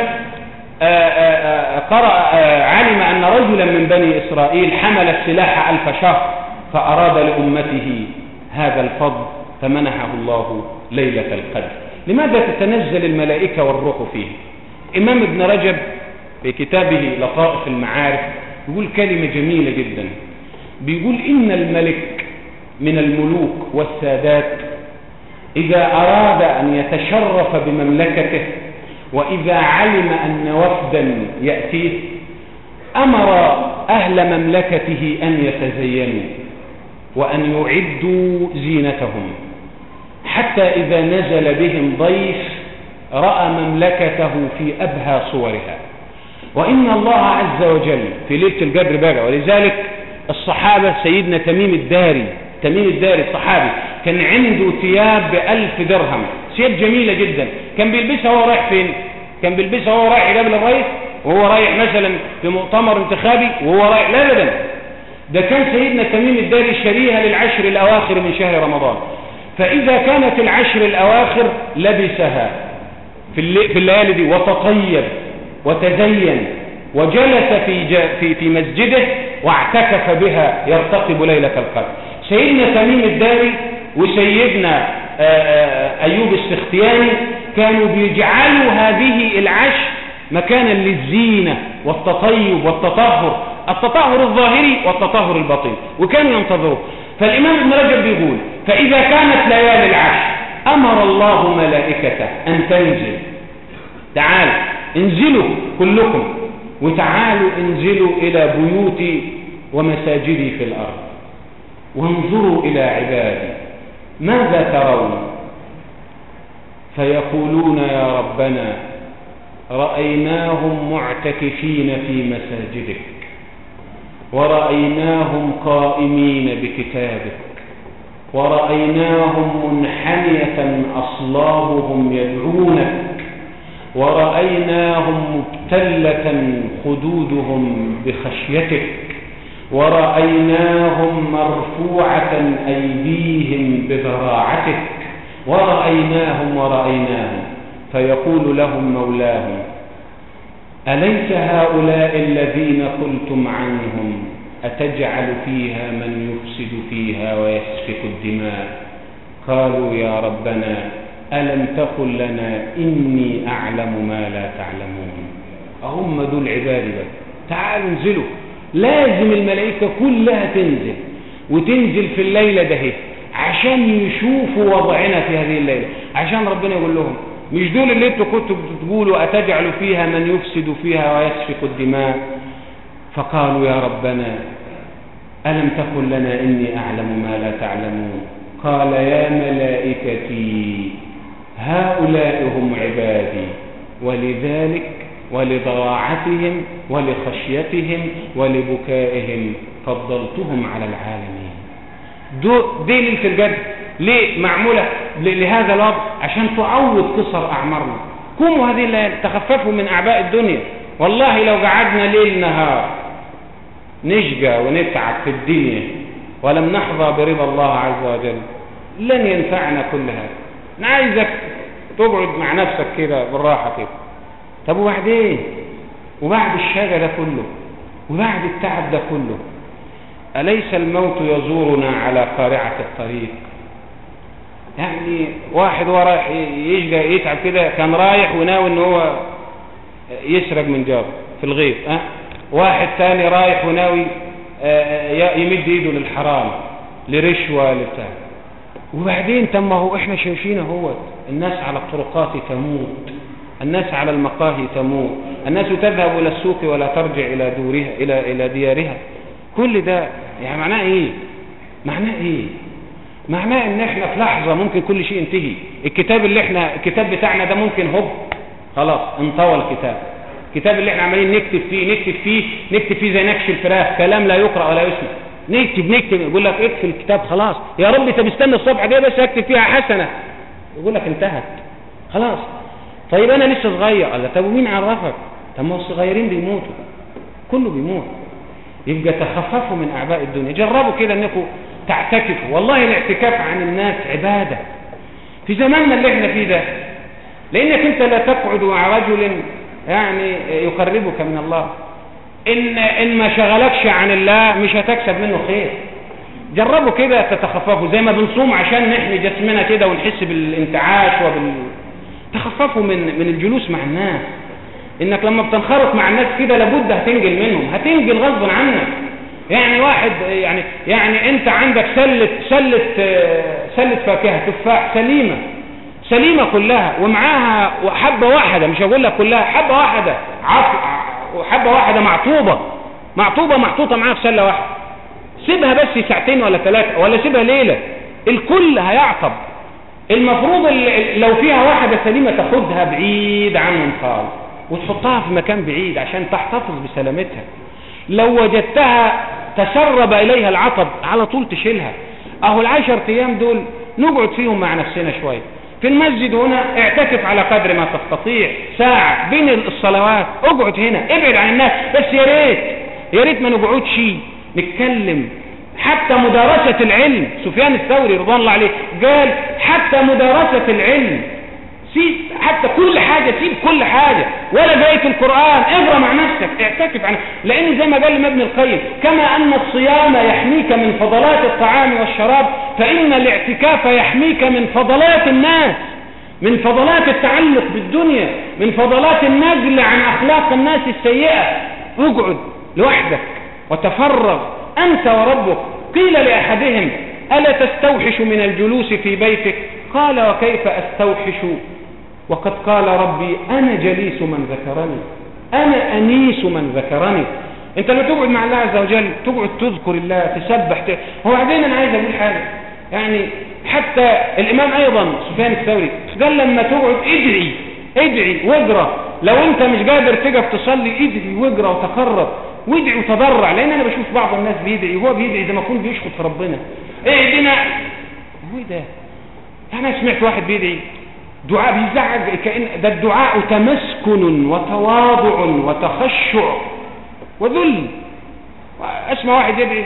قرأ علم أن رجلا من بني إسرائيل حمل السلاح ألف شهر فأراد لأمته هذا الفضل فمنحه الله ليلة القدر لماذا تتنزل الملائكة والروح فيه إمام ابن رجب في كتابه لطائف المعارف يقول كلمة جميلة جدا بيقول إن الملك من الملوك والسادات إذا أراد أن يتشرف بمملكته وإذا علم أن وفدا يأتيه أمر أهل مملكته أن يتزينوا وأن يعدوا زينتهم حتى إذا نزل بهم ضيف رأى مملكته في أبهى صورها وإن الله عز وجل في ليلة القدر بقى ولذلك الصحابة سيدنا تميم الداري تميم الداري الصحابي كان عنده ثياب بألف درهم ثياب جميلة جدا كان بيلبسها وهو رايح فين كان بيلبسها وهو رايح يقابل الرئيس وهو رايح مثلا في مؤتمر انتخابي وهو رايح لا ابدا ده كان سيدنا تميم الداري شريها للعشر الأواخر من شهر رمضان فإذا كانت العشر الأواخر لبسها في في الليالي دي وتطيب وتزين وجلس في في في مسجده واعتكف بها يرتقب ليلة القدر سيدنا تميم الداري وسيدنا أيوب السختياني كانوا بيجعلوا هذه العشر مكانا للزينة والتطيب والتطهر التطهر الظاهري والتطهر الباطني وكانوا ينتظروا فالإمام ابن رجب بيقول فإذا كانت ليالي العشر أمر الله ملائكته أن تنزل تعالوا انزلوا كلكم وتعالوا انزلوا إلى بيوتي ومساجدي في الأرض وانظروا إلى عبادي ماذا ترون فيقولون يا ربنا رأيناهم معتكفين في مساجدك ورأيناهم قائمين بكتابك ورأيناهم منحنية أصلابهم يدعونك ورأيناهم مبتلة خدودهم بخشيتك ورأيناهم مرفوعة أيديهم ببراعتك ورأيناهم ورأيناهم فيقول لهم مولاهم أليس هؤلاء الذين قلتم عنهم أتجعل فيها من يفسد فيها ويسفك الدماء قالوا يا ربنا ألم تقل لنا إني أعلم ما لا تعلمون هم دول عبادي بقى تعالوا انزلوا لازم الملائكة كلها تنزل وتنزل في الليلة ده عشان يشوفوا وضعنا في هذه الليلة عشان ربنا يقول لهم مش دول اللي انتوا كنتوا بتقولوا أتجعل فيها من يفسد فيها ويسفك الدماء فقالوا يا ربنا ألم تقل لنا إني أعلم ما لا تعلمون قال يا ملائكتي هؤلاء هم عبادي ولذلك ولضراعتهم ولخشيتهم ولبكائهم فضلتهم على العالمين دو دي ليلة الجد ليه معمولة لهذا الوضع عشان تعوض قصر أعمارنا قوموا هذه الليالي تخففوا من أعباء الدنيا والله لو قعدنا ليل نهار نشقى ونتعب في الدنيا ولم نحظى برضا الله عز وجل لن ينفعنا كل هذا انا عايزك تقعد مع نفسك كده بالراحة كده طب وبعدين وبعد الشجع ده كله وبعد التعب ده كله أليس الموت يزورنا على قارعة الطريق يعني واحد هو رايح يشجع يتعب كده كان رايح وناوي ان هو يسرق من جاره في الغيط أه؟ واحد تاني رايح وناوي يمد ايده للحرام لرشوة لبتاع وبعدين تم هو احنا شايفين هو الناس على الطرقات تموت الناس على المقاهي تموت الناس تذهب الى السوق ولا ترجع الى دورها الى الى ديارها كل ده يعني معناه ايه معناه ايه معناه ان احنا في لحظة ممكن كل شيء ينتهي الكتاب اللي احنا الكتاب بتاعنا ده ممكن هوب خلاص انطوى الكتاب الكتاب اللي احنا عمالين نكتب فيه نكتب فيه نكتب فيه زي نكش الفراخ كلام لا يقرأ ولا يسمع نكتب نكتب يقول لك اكتب الكتاب خلاص يا رب انت مستني الصفحة دي بس اكتب فيها حسنة يقول لك انتهت خلاص طيب انا لسه صغير قال طب ومين عرفك طب ما الصغيرين بيموتوا كله بيموت يبقى تخففوا من اعباء الدنيا جربوا كده انكم تعتكفوا والله الاعتكاف عن الناس عبادة في زماننا اللي احنا فيه ده لانك انت لا تقعد مع رجل يعني يقربك من الله ان ان ما شغلكش عن الله مش هتكسب منه خير جربوا كده تتخففوا زي ما بنصوم عشان نحمي جسمنا كده ونحس بالانتعاش وبال تخففوا من من الجلوس مع الناس انك لما بتنخرط مع الناس كده لابد هتنجل منهم هتنجل غصبا عنك يعني واحد يعني يعني انت عندك سلة سلة سلة فاكهة تفاح سليمة سليمة كلها ومعاها حبة واحدة مش هقول لك كلها حبة واحدة وحبة واحدة معطوبة معطوبة محطوطة معاها في سلة واحدة سيبها بس ساعتين ولا ثلاثة ولا سيبها ليلة الكل هيعطب المفروض لو فيها واحدة سليمة تاخدها بعيد عنهم خالص وتحطها في مكان بعيد عشان تحتفظ بسلامتها لو وجدتها تسرب إليها العطب على طول تشيلها أهو العشر أيام دول نقعد فيهم مع نفسنا شوية في المسجد هنا اعتكف على قدر ما تستطيع ساعة بين الصلوات اقعد هنا ابعد عن الناس بس يا ريت يا ريت ما نقعدش نتكلم حتى مدارسة العلم سفيان الثوري رضوان الله عليه قال حتى مدارسة العلم سيب حتى كل حاجة سيب كل حاجة ولا بقية القرآن اقرا مع نفسك اعتكف عنه لأن زي ما قال ابن القيم كما أن الصيام يحميك من فضلات الطعام والشراب فإن الاعتكاف يحميك من فضلات الناس من فضلات التعلق بالدنيا من فضلات النجل عن أخلاق الناس السيئة اقعد لوحدك وتفرغ أنت وربك قيل لأحدهم ألا تستوحش من الجلوس في بيتك قال وكيف أستوحش وقد قال ربي أنا جليس من ذكرني أنا أنيس من ذكرني انت لما تقعد مع الله عز وجل تقعد تذكر الله تسبح ت... هو بعدين انا عايز اقول حاجه يعني حتى الامام ايضا سفيان الثوري قال لما تقعد ادعي ادعي واقرا لو انت مش قادر تقف تصلي ادعي واقرا وتقرب وادعي وتضرع لان انا بشوف بعض الناس بيدعي وهو بيدعي زي ما يكون بيشخط في ربنا اهدنا هو ايه ده انا سمعت واحد بيدعي دعاء بيزعج كأن ده الدعاء تمسكن وتواضع وتخشع وذل اسمع واحد يدعي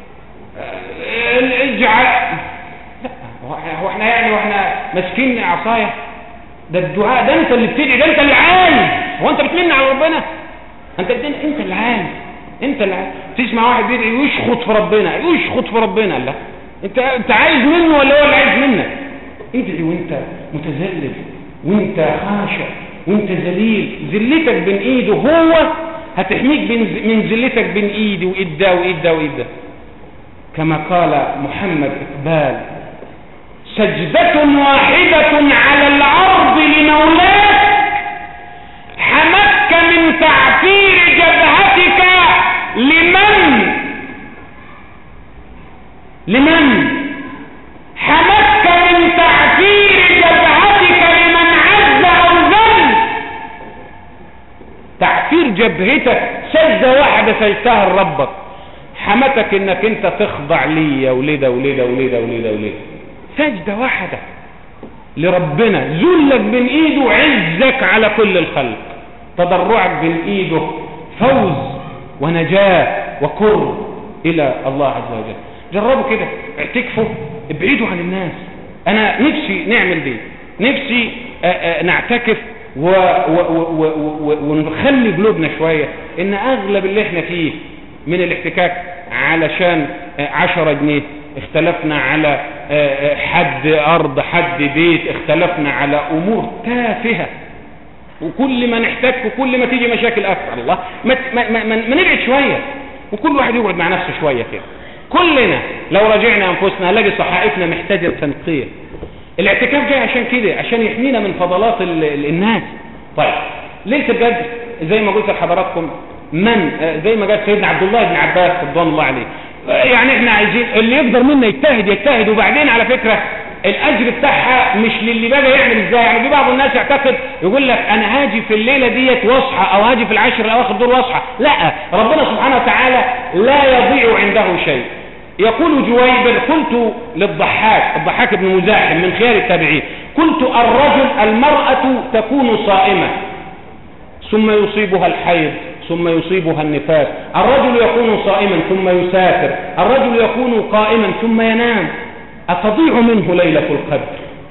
اجعل هو احنا يعني واحنا ماسكين عصايه ده الدعاء ده انت اللي بتدعي ده انت اللي عايز هو انت بتمن على ربنا انت انت اللي عايز انت اللي عايز تسمع واحد بيدعي ويشخط في ربنا يشخط في ربنا لا انت انت عايز منه ولا هو اللي عايز منك ادعي وانت متذلل وانت خاشع وانت ذليل ذلتك بين ايده هو هتحميك من ذلتك بين ايدي وايد ده وايد ده وايد ده كما قال محمد اقبال سجدة واحدة على الارض لمولاك حمتك من تعفير جبهتك لمن لمن حمتك من تعفير جبهتك لمن عز او ذل تعفير جبهتك سجدة واحدة سجدتها لربك حمتك انك انت تخضع لي ولده ولده ولده ولده ولده سجدة واحدة لربنا ذلك بين ايده عزك على كل الخلق تضرعك بين ايده فوز ونجاة وكر الى الله عز وجل جربوا كده اعتكفوا ابعدوا عن الناس انا نفسي نعمل دي نفسي آآ آآ نعتكف و و و و ونخلي قلوبنا شوية ان اغلب اللي احنا فيه من الاحتكاك علشان عشرة جنيه اختلفنا على حد ارض حد بيت اختلفنا على امور تافهة وكل ما نحتاج وكل ما تيجي مشاكل اكثر الله ما, ما, ما, ما نبعد شوية وكل واحد يقعد مع نفسه شوية كده كلنا لو راجعنا انفسنا هنلاقي صحائفنا محتاجة تنقية الاعتكاف جاي عشان كده عشان يحمينا من فضلات ال ال الناس طيب ليلة القدر زي ما قلت لحضراتكم من زي ما قال سيدنا عبد الله بن عباس رضوان الله عليه يعني احنا عايزين اللي يقدر منا يجتهد يجتهد وبعدين على فكرة الاجر بتاعها مش للي بقى يعمل ازاي يعني في بعض الناس يعتقد يقول لك انا هاجي في الليله ديت واصحى او هاجي في العشر الاواخر دول واصحى لا ربنا سبحانه وتعالى لا يضيع عنده شيء يقول جويبر قلت للضحاك الضحاك بن مزاحم من خيار التابعين قلت الرجل المرأة تكون صائمة ثم يصيبها الحيض ثم يصيبها النفاس الرجل يكون صائما ثم يسافر الرجل يكون قائما ثم ينام أتضيع منه ليلة القدر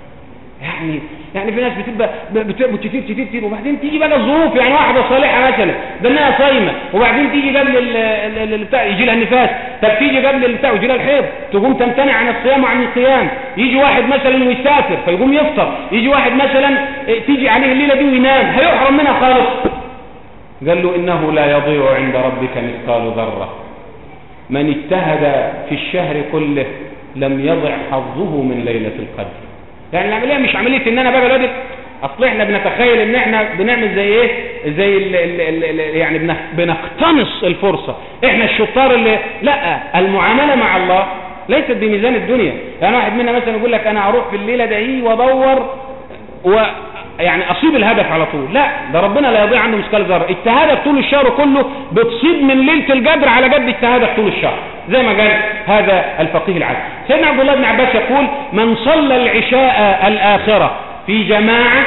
يعني يعني في ناس بتبقى بتبقى كتير كتير كتير وبعدين تيجي بقى الظروف يعني واحدة صالحة مثلا ده انها صايمة وبعدين تيجي قبل البتاع يجي لها النفاس طب تيجي قبل البتاع ويجي لها الحيض تقوم تمتنع عن الصيام وعن القيام يجي واحد مثلا ويسافر فيقوم يفطر يجي واحد مثلا تيجي عليه الليلة دي وينام هيحرم منها خالص قال له إنه لا يضيع عند ربك مثقال ذرة من اجتهد في الشهر كله لم يضع حظه من ليلة القدر يعني العملية مش عملية ان انا بقى دلوقتي اصل احنا بنتخيل ان احنا بنعمل زي ايه زي ال ال ال يعني بنقتنص الفرصة احنا الشطار اللي لا المعاملة مع الله ليست بميزان الدنيا يعني واحد منا مثلا يقول لك انا هروح في الليلة ده ايه وادور و يعني اصيب الهدف على طول لا ده ربنا لا يضيع عنه مثقال ذره اجتهادك طول الشهر كله بتصيب من ليله القدر على قد اجتهادك طول الشهر زي ما قال هذا الفقيه العادل سيدنا عبد الله بن عباس يقول من صلى العشاء الاخره في جماعه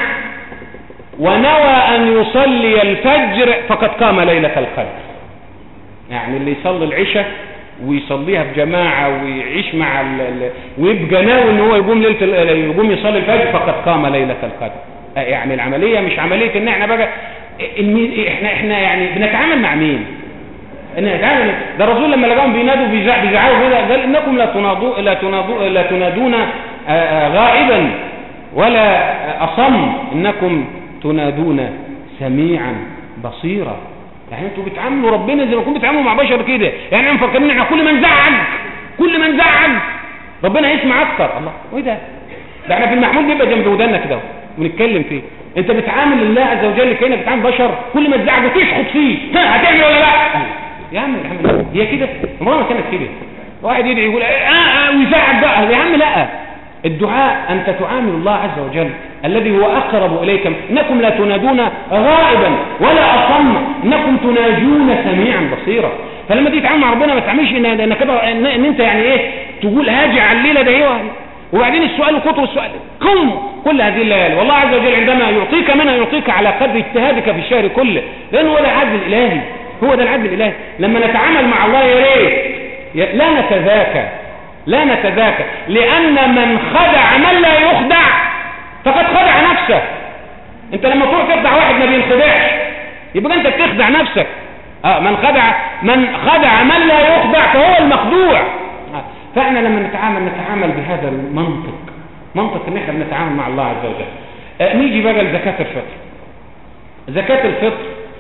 ونوى ان يصلي الفجر فقد قام ليله القدر يعني اللي يصلي العشاء ويصليها بجماعة ويعيش مع ال ال ويبقى ناوي ان هو يقوم ليلة يقوم يصلي الفجر فقد قام ليلة القدر يعني العملية مش عملية ان احنا بقى احنا احنا يعني بنتعامل مع مين ان نتعامل ده الرسول لما لقاهم بينادوا بيزعقوا كده قال انكم لا تنادوا لا تنادوا لا تنادون غائبا ولا اصم انكم تنادون سميعا بصيرا يعني انتوا بتعاملوا ربنا زي ما كنتوا بتعاملوا مع بشر كده يعني احنا مفكرين احنا كل ما نزعج كل ما نزعج ربنا يسمع اكتر الله وايه ده ده احنا في المحمول بيبقى جنب ودنا كده ونتكلم فيه انت بتعامل الله عز وجل كانك بتعامل بشر كل ما تزعج وتشخط فيه ها هتعمل ولا لا يا عم الحمد هي كده عمرها ما كانت كده واحد يدعي يقول اه اه ويزعج بقى يا عم لا الدعاء أنت تعامل الله عز وجل الذي هو أقرب إليك إنكم لا تنادون غائبا ولا أصم إنكم تناجون سميعا بصيرا فلما تيجي تتعامل مع ربنا ما تعملش إن, إن, كده إن, إن أنت يعني إيه تقول هاجي على الليلة ده هي وبعدين السؤال وكتر السؤال كم كل هذه الليالي والله عز وجل عندما يعطيك منها يعطيك على قدر اجتهادك في الشهر كله لأنه هو ده العدل الإلهي هو ده العدل الإلهي لما نتعامل مع الله يا ريت لا نتذاكى لا نتذاكى لأن من خدع من لا يخدع فقد خدع نفسه انت لما تروح تخدع واحد ما بينخدعش يبقى انت بتخدع نفسك اه من خدع من خدع من لا يخدع فهو المخدوع آه. فاحنا لما نتعامل نتعامل بهذا المنطق منطق ان احنا بنتعامل مع الله عز وجل آه نيجي بقى لزكاة الفطر زكاة الفطر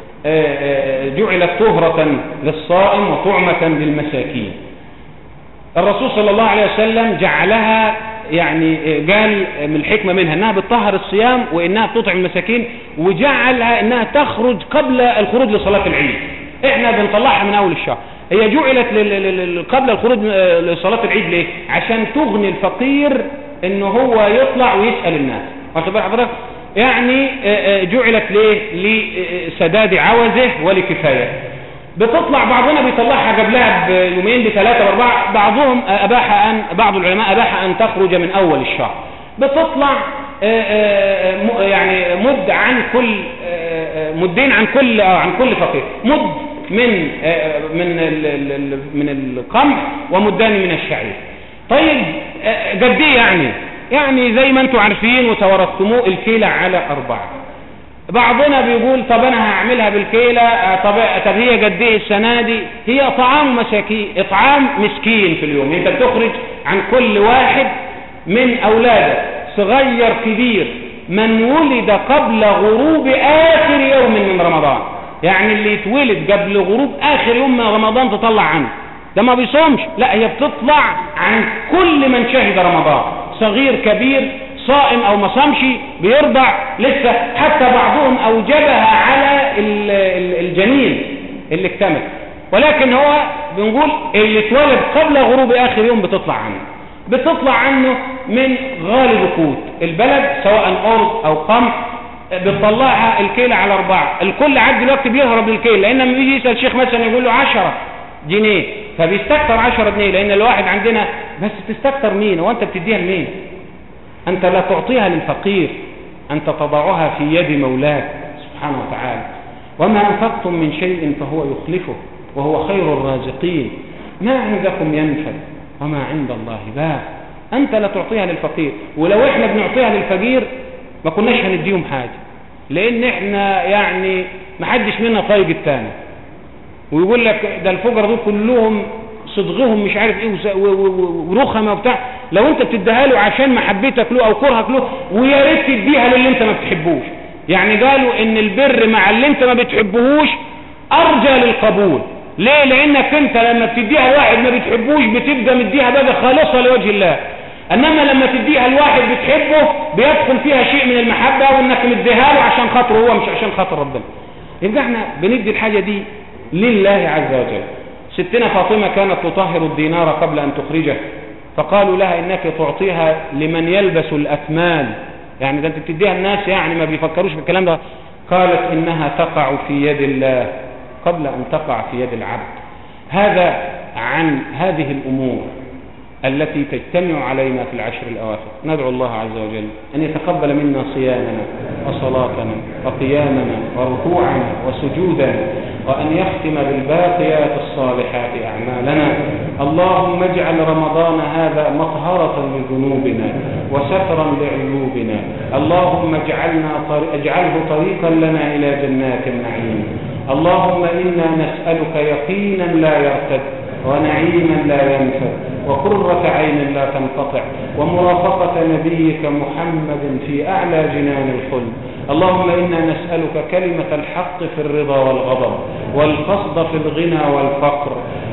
آه جعلت طهرة للصائم وطعمة للمساكين الرسول صلى الله عليه وسلم جعلها يعني قال من الحكمة منها انها بتطهر الصيام وانها بتطعم المساكين وجعلها انها تخرج قبل الخروج لصلاة العيد احنا بنطلعها من اول الشهر هي جعلت قبل الخروج لصلاة العيد ليه عشان تغني الفقير ان هو يطلع ويسأل الناس واخد بال حضرتك يعني جعلت ليه لسداد عوزه ولكفاية بتطلع بعضنا بيطلعها قبلها بيومين بثلاثة واربعة بعضهم أباح أن بعض العلماء أباح أن تخرج من أول الشهر بتطلع يعني مد عن كل مدين عن كل عن كل فقير مد من من من القمح ومدان من الشعير طيب قد ايه يعني يعني زي ما انتم عارفين وتورثتموه الكيلة على أربعة بعضنا بيقول طب انا هعملها بالكيلة طب, طب هي قد ايه السنة دي هي طعام مساكين اطعام مسكين في اليوم انت بتخرج عن كل واحد من اولادك صغير كبير من ولد قبل غروب اخر يوم من رمضان يعني اللي يتولد قبل غروب اخر يوم من رمضان تطلع عنه ده ما بيصومش لا هي بتطلع عن كل من شهد رمضان صغير كبير صائم او ما صامش بيرضع لسه حتى بعضهم اوجبها على الجنين اللي اكتمل ولكن هو بنقول اللي اتولد قبل غروب اخر يوم بتطلع عنه بتطلع عنه من غالب قوت البلد سواء ارض او قمح بتطلعها الكيلة على اربعة الكل عاد دلوقتي بيهرب للكيل لان لما بيجي يسأل الشيخ مثلا يقول له عشرة جنيه فبيستكتر عشرة جنيه لان الواحد عندنا بس تستكتر مين هو انت بتديها لمين أنت لا تعطيها للفقير أنت تضعها في يد مولاك سبحانه وتعالى وما أنفقتم من شيء فهو يخلفه وهو خير الرازقين ما عندكم ينفد وما عند الله باق أنت لا تعطيها للفقير ولو إحنا بنعطيها للفقير ما كناش هنديهم حاجة لأن إحنا يعني ما حدش منا طايق التاني ويقول لك ده الفقراء دول كلهم صدغهم مش عارف ايه ورخمه وبتاع لو انت بتديها له عشان محبتك له او كرهك له ويا ريت تديها للي انت ما بتحبوش يعني قالوا ان البر مع اللي انت ما بتحبهوش ارجى للقبول ليه لانك انت لما بتديها لواحد ما بتحبوش بتبقى مديها بقى خالصة لوجه الله انما لما تديها لواحد بتحبه بيدخل فيها شيء من المحبة وانك مديها له عشان خاطره هو مش عشان خاطر ربنا يبقى احنا بندي الحاجة دي لله عز وجل ستنا فاطمة كانت تطهر الدينار قبل ان تخرجه فقالوا لها انك تعطيها لمن يلبس الاكمال يعني ده انت بتديها الناس يعني ما بيفكروش في الكلام ده قالت انها تقع في يد الله قبل ان تقع في يد العبد هذا عن هذه الامور التي تجتمع علينا في العشر الأواخر ندعو الله عز وجل أن يتقبل منا صيامنا وصلاتنا وقيامنا وركوعنا وسجودنا وأن يختم بالباقيات الصالحات أعمالنا اللهم اجعل رمضان هذا مطهرة لذنوبنا وسترا لعيوبنا اللهم اجعلنا طريق اجعله طريقا لنا إلى جنات النعيم اللهم إنا نسألك يقينا لا يرتد ونعيما لا ينفد وقرة عين لا تنقطع ومرافقة نبيك محمد في أعلى جنان الخلد اللهم إنا نسألك كلمة الحق في الرضا والغضب والقصد في الغنى والفقر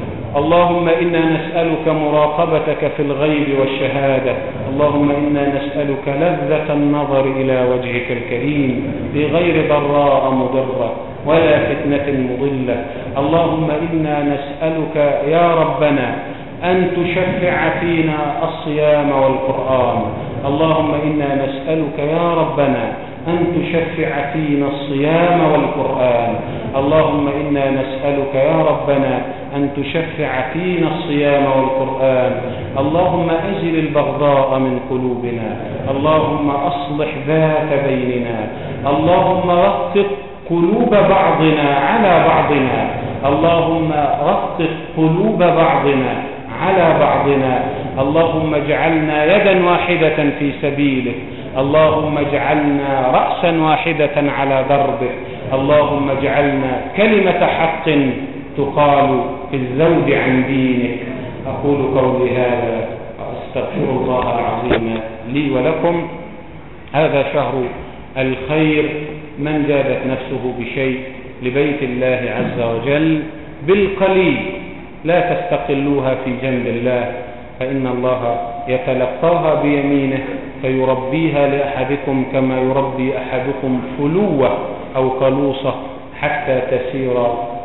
اللهم إنا نسألك مراقبتك في الغيب والشهادة اللهم إنا نسألك لذة النظر إلى وجهك الكريم بغير ضراء مضرة ولا فتنة مضلة اللهم إنا نسألك يا ربنا أن تشفع فينا الصيام والقرآن اللهم إنا نسألك يا ربنا أن تشفع فينا الصيام والقرآن اللهم إنا نسألك يا ربنا أن تشفع فينا الصيام والقرآن اللهم أزل البغضاء من قلوبنا اللهم أصلح ذات بيننا اللهم رقق قلوب بعضنا على بعضنا اللهم رقق قلوب بعضنا على بعضنا اللهم اجعلنا يدا واحدة في سبيلك اللهم اجعلنا رأسا واحدة على دربك اللهم اجعلنا كلمة حق تقال في الزوج عن دينك أقول قولي هذا وأستغفر الله العظيم لي ولكم هذا شهر الخير من جادت نفسه بشيء لبيت الله عز وجل بالقليل لا تستقلوها في جنب الله فإن الله يتلقاها بيمينه فيربيها لأحدكم كما يربي أحدكم فلوة أو قلوصة حتى تسير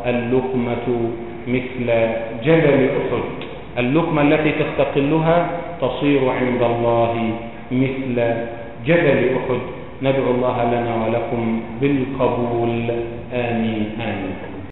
اللقمة مثل جبل أحد اللقمة التي تستقلها تصير عند الله مثل جبل أحد ندعو الله لنا ولكم بالقبول آمين آمين